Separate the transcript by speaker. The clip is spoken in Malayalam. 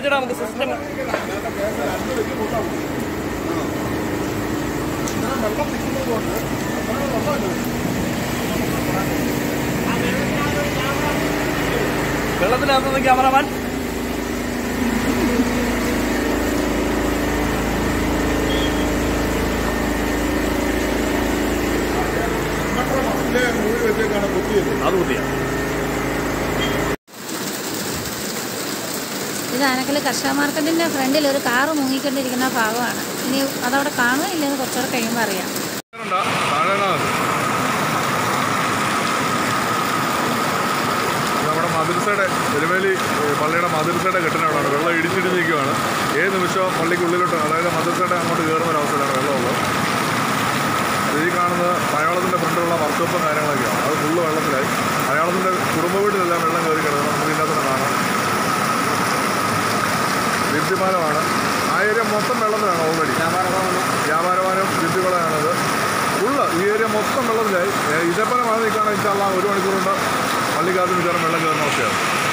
Speaker 1: കാണിച്ചിടാം നമുക്ക് സിസ്റ്റം വെള്ളത്തിനകത്തുനിന്ന് ക്യാമറമാൻ അത് കുത്തിയാ
Speaker 2: ഇത് ആനക്കൽ കർഷക മാർക്കറ്റിന്റെ ഫ്രണ്ടിൽ ഒരു കാറ് മുങ്ങിക്കൊണ്ടിരിക്കുന്ന ഭാഗമാണ് ഇനി അതവിടെ കാണുമോ ഇല്ലെന്ന് കുറച്ചുകൂടെ കഴിയുമ്പോൾ അറിയാം
Speaker 3: നമ്മുടെ മതിൽസയുടെ എരുമേലി ഏ, പള്ളിയുടെ മതിൽസയുടെ കെട്ടിനവിടാണ് വെള്ളം ഇടിച്ചിടിച്ച് നിൽക്കുകയാണ് ഏത് നിമിഷവും പള്ളിക്കുള്ളിലോട്ട് അതായത് മതിൽസയുടെ അങ്ങോട്ട് കയറുന്ന ഒരവസ്ഥയിലാണ് വെള്ളമുള്ളത് ഇത് ഈ കാണുന്നത് മലയാളത്തിൻ്റെ ഫ്രണ്ടിലുള്ള വർക്ക്ഷോപ്പും കാര്യങ്ങളൊക്കെയാണ് അത് ഫുള്ള് വെള്ളത്തിലായി മലയാളത്തിൻ്റെ കുടുംബ വീട്ടിലെല്ലാം വെള്ളം കയറി കിടക്കുന്നത് നമുക്ക് ഇതിനകത്ത് തന്നെ കാണാം വിദ്യമാനമാണ് ആ ഏരിയ മൊത്തം വെള്ളത്തിലാണ് ഓൾറെഡി വ്യാപാരമാനം വിദ്യകളാണത് ഫുള്ള് ഈ ഏരിയ മൊത്തം വെള്ളത്തിലായി ഏ, ഇതേപോലെ മഴ നിൽക്കുകയാണെങ്കിൽ ഇൻഷാല്ലാ ഒരു മണിക്കൂർ കൊണ്ട് പള്ളിക്കകത്ത് മിക്കവാറും വെള്ളം കയറുന്ന അവസ്ഥയാണ്